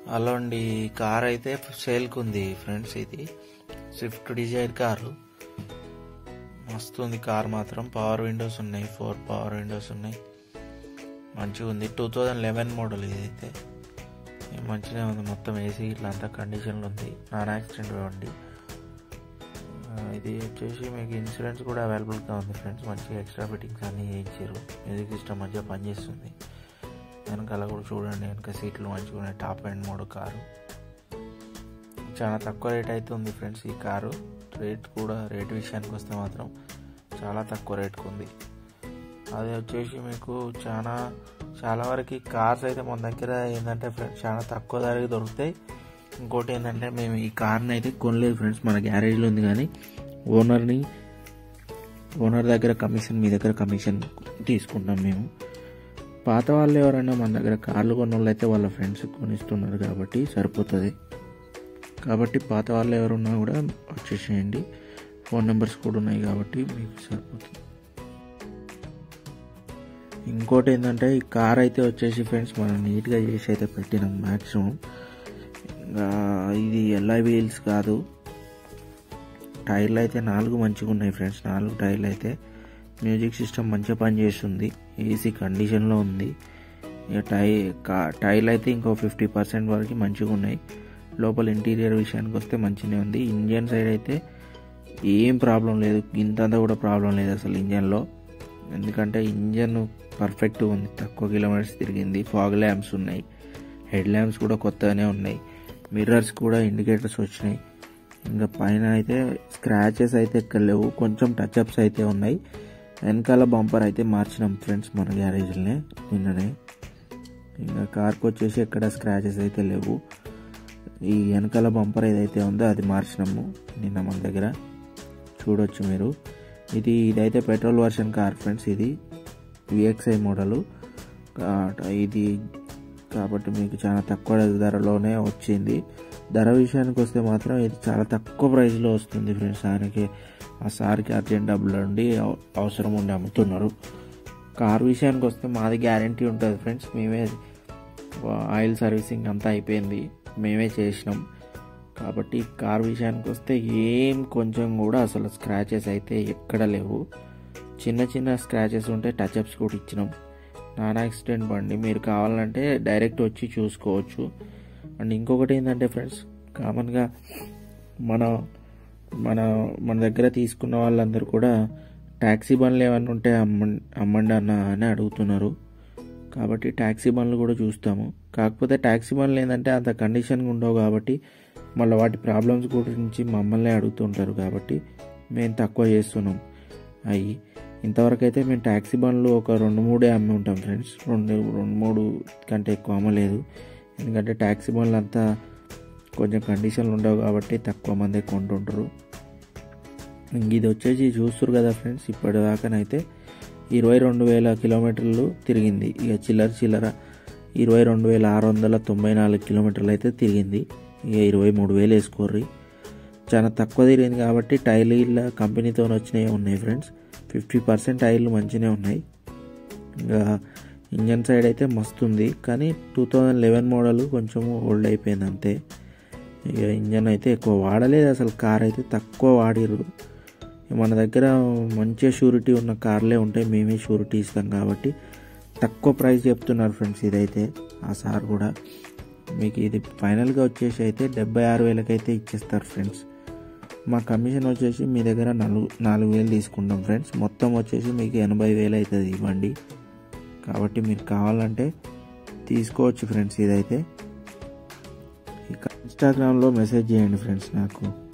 hello అండి ఈ car అయితే సేల్కి ఉంది ఫ్రెండ్స్ ఇది స్విఫ్ట్ డిజైర్ కారు మస్తు ఉంది కార్ మాత్రం పవర్ విండోస్ ఉన్నాయి ఫోర్ పవర్ విండోస్ ఉన్నాయి మంచిగా ఉంది టూ థౌజండ్ లెవెన్ మోడల్ ఇదైతే మంచిగా ఉంది మొత్తం ఏసీ ఇట్లా అంతా కండిషన్లో ఉంది నాన్ యాక్సిడెంట్ బండి ఆ, ఇది వచ్చేసి మీకు ఇన్సూరెన్స్ కూడా అవైలబుల్గా ఉంది ఫ్రెండ్స్ మంచిగా ఎక్స్ట్రా ఫిట్టింగ్స్ అన్నీ చేయించారు మ్యూజిక్ సిస్టమ్ మంచిగా పనిచేస్తుంది వెనకాల కూడా చూడండి వెనక సీట్లు మంచిగా ఉన్నాయి టాప్ అండ్ మోడ్ కారు చాలా తక్కువ రేట్ అయితే ఉంది ఫ్రెండ్స్ ఈ కారు రేట్ కూడా రేట్ విషయానికి వస్తే మాత్రం చాలా తక్కువ రేట్కి ఉంది అది వచ్చేసి మీకు చాలా చాలా వరకు కార్స్ అయితే మన దగ్గర ఏంటంటే ఫ్రెండ్స్ చాలా తక్కువ ధరకి దొరుకుతాయి ఇంకోటి ఏంటంటే మేము ఈ కార్ని అయితే కొనలేదు ఫ్రెండ్స్ మన గ్యారేజ్లో ఉంది కానీ ఓనర్ని ఓనర్ దగ్గర కమిషన్ మీ దగ్గర కమిషన్ తీసుకుంటాం మేము పాత వాళ్ళు ఎవరైనా మన దగ్గర కార్లు కొన్న వాళ్ళు అయితే వాళ్ళ ఫ్రెండ్స్ కొనిస్తున్నారు కాబట్టి సరిపోతుంది కాబట్టి పాత వాళ్ళు ఎవరున్నా కూడా వచ్చేసేయండి ఫోన్ నెంబర్స్ కూడా ఉన్నాయి కాబట్టి మీకు సరిపోతుంది ఇంకోటి ఏంటంటే ఈ కార్ అయితే వచ్చేసి ఫ్రెండ్స్ మనం నీట్గా చేసి అయితే పెట్టినాం మ్యాక్సిమం ఇంకా ఇది ఎల్ఐ వీల్స్ కాదు టైర్లు అయితే నాలుగు మంచిగా ఉన్నాయి ఫ్రెండ్స్ నాలుగు టైర్లు అయితే మ్యూజిక్ సిస్టమ్ మంచిగా పనిచేస్తుంది ఏసీ కండిషన్లో ఉంది ఇక టై కా టైర్లు అయితే ఇంకో ఫిఫ్టీ పర్సెంట్ వరకు మంచిగా ఉన్నాయి లోపల ఇంటీరియర్ విషయానికి వస్తే మంచిగానే ఉంది ఇంజన్ సైడ్ అయితే ఏం ప్రాబ్లం లేదు ఇంతంతా కూడా ప్రాబ్లం లేదు అసలు ఇంజన్లో ఎందుకంటే ఇంజన్ పర్ఫెక్ట్ ఉంది తక్కువ కిలోమీటర్స్ తిరిగింది ఫాగ్ ల్యాంప్స్ ఉన్నాయి హెడ్ ల్యాంప్స్ కూడా కొత్తగానే ఉన్నాయి మిర్రర్స్ కూడా ఇండికేటర్స్ వచ్చినాయి ఇంకా పైన అయితే స్క్రాచెస్ అయితే ఎక్కడ లేవు కొంచెం టచ్అప్స్ అయితే ఉన్నాయి వెనకాల బంపర్ అయితే మార్చినాం ఫ్రెండ్స్ మన గ్యారేజ్లోనే నిన్ననే ఇంకా కార్కి వచ్చేసి ఎక్కడ స్క్రాచెస్ అయితే లేవు ఈ వెనకాల బంపర్ ఏదైతే ఉందో అది మార్చినాము నిన్న మన దగ్గర చూడొచ్చు మీరు ఇది ఇదైతే పెట్రోల్ వర్షన్ కార్ ఫ్రెండ్స్ ఇది విఎక్స్ఐ మోడలు ఇది కాబట్టి మీకు చాలా తక్కువ ధరలోనే వచ్చింది ధర విషయానికి వస్తే మాత్రం ఇది చాలా తక్కువ ప్రైస్లో వస్తుంది ఫ్రెండ్స్ ఆయనకి ఆ సార్కి అర్జెంట్ డబ్బులు ఉండి అవ- అవసరం ఉండి అమ్ముతున్నారు కార్ విషయానికి వస్తే మాది గ్యారంటీ ఉంటుంది ఫ్రెండ్స్ మేమే ఆయిల్ సర్వీసింగ్ అంతా అయిపోయింది మేమే చేసినాం కాబట్టి కార్ విషయానికి వస్తే ఏం కొంచెం కూడా అసలు స్క్రాచెస్ అయితే ఎక్కడ లేవు చిన్న చిన్న స్క్రాచెస్ ఉంటే టచ్అప్స్ కూడా ఇచ్చినాం నాన్ యాక్సిడెంట్ బండి మీరు కావాలంటే డైరెక్ట్ వచ్చి చూసుకోవచ్చు అండ్ ఇంకొకటి ఏంటంటే ఫ్రెండ్స్ కామన్గా మన మన మన దగ్గర తీసుకున్న వాళ్ళందరూ కూడా ట్యాక్సీ బండ్లు ఏమన్నా ఉంటే అమ్మండి అమ్మండి అన్న అని అడుగుతున్నారు కాబట్టి ట్యాక్సీ బండ్లు కూడా చూస్తాము కాకపోతే ట్యాక్సీ బండ్లు ఏంటంటే అంత కండిషన్గా ఉండవు కాబట్టి మళ్ళీ వాటి ప్రాబ్లమ్స్ గురించి మమ్మల్ని అడుగుతుంటారు కాబట్టి మేము తక్కువ చేస్తున్నాం అవి ఇంతవరకు అయితే మేము ట్యాక్సీ బండ్లు ఒక రెండు మూడే అమ్మి ఉంటాం ఫ్రెండ్స్ రెండు రెండు మూడు కంటే ఎక్కువ అమ్మలేదు ఎందుకంటే ట్యాక్సీ బండ్లు అంతా కొంచెం కండిషన్లు ఉండవు కాబట్టి తక్కువ మంది కొంటుంటారు ఇంక ఇది వచ్చేసి చూస్తారు కదా ఫ్రెండ్స్ ఇప్పటిదాకానైతే ఇరవై రెండు వేల కిలోమీటర్లు తిరిగింది ఇక చిల్లర చిల్లర ఇరవై రెండు వేల ఆరు వందల తొంభై నాలుగు కిలోమీటర్లు అయితే తిరిగింది ఇక ఇరవై మూడు వేలు వేసుకోర్రి చాలా తక్కువ తిరిగింది కాబట్టి టైర్లు ఇలా కంపెనీతో వచ్చినవి ఉన్నాయి ఫ్రెండ్స్ ఫిఫ్టీ పర్సెంట్ టైర్లు మంచిగానే ఉన్నాయి ఇంకా ఇంజన్ సైడ్ అయితే మస్తు ఉంది కానీ టూ థౌజండ్ లెవెన్ మోడల్ కొంచెం ఓల్డ్ అయిపోయింది అంతే ఇక ఇంజన్ అయితే ఎక్కువ వాడలేదు అసలు కార్ అయితే తక్కువ వాడిరు మన దగ్గర మంచిగా షూరిటీ ఉన్న కార్లే ఉంటాయి మేమే షూరిటీ ఇస్తాం కాబట్టి తక్కువ ప్రైస్ చెప్తున్నారు ఫ్రెండ్స్ ఇదైతే ఆ సార్ కూడా మీకు ఇది ఫైనల్గా వచ్చేసి అయితే డెబ్బై ఆరు వేలకైతే ఇచ్చేస్తారు ఫ్రెండ్స్ మా కమిషన్ వచ్చేసి మీ దగ్గర నాలుగు నాలుగు వేలు తీసుకుంటాం ఫ్రెండ్స్ మొత్తం వచ్చేసి మీకు ఎనభై వేలు అవుతుంది ఇవ్వండి కాబట్టి మీరు కావాలంటే తీసుకోవచ్చు ఫ్రెండ్స్ ఇదైతే ఇక ఇన్స్టాగ్రామ్లో మెసేజ్ చేయండి ఫ్రెండ్స్ నాకు